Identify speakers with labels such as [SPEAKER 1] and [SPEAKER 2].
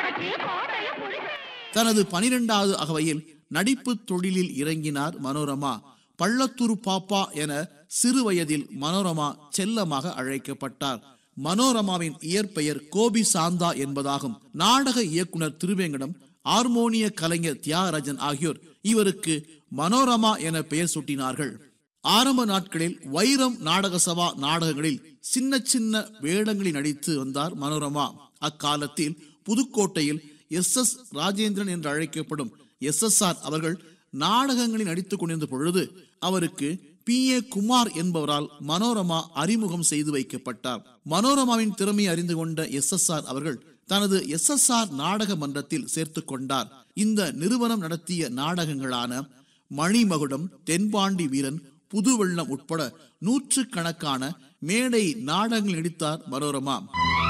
[SPEAKER 1] தனது பனிரெண்டாவது அகவையில் நடிப்பு தொழிலில் இறங்கினார் மனோரமா பள்ளத்தூர் பாப்பா என சிறு வயதில் மனோரமா செல்லமாக அழைக்கப்பட்டார் மனோரமாவின் இயற்பெயர் கோபி சாந்தா என்பதாகும் நாடக இயக்குனர் திருவேங்கடம் ஹார்மோனிய கலைஞர் தியாகராஜன் ஆகியோர் இவருக்கு மனோரமா என பெயர் சூட்டினார்கள் ஆரம்ப நாட்களில் வைரம் நாடக சபா நாடகங்களில் சின்ன சின்ன வேடங்களில் நடித்து வந்தார் மனோரமா அக்காலத்தில் புதுக்கோட்டையில் எஸ் எஸ் ராஜேந்திரன் என்று அழைக்கப்படும் எஸ் எஸ் ஆர் அவர்கள் நாடகங்களில் நடித்துக் கொண்டிருந்த பொழுது அவருக்கு பி ஏ குமார் என்பவரால் மனோரமா அறிமுகம் செய்து வைக்கப்பட்டார் மனோரமாவின் திறமையை அறிந்து கொண்ட எஸ் எஸ் ஆர் அவர்கள் தனது எஸ் எஸ் ஆர் நாடக மன்றத்தில் சேர்த்துக் கொண்டார் இந்த நிறுவனம் நடத்திய நாடகங்களான மணிமகுடம் தென்பாண்டி வீரன் புதுவெள்ளம் உட்பட நூற்று கணக்கான மேடை நாடகங்கள் நடித்தார் மனோரமா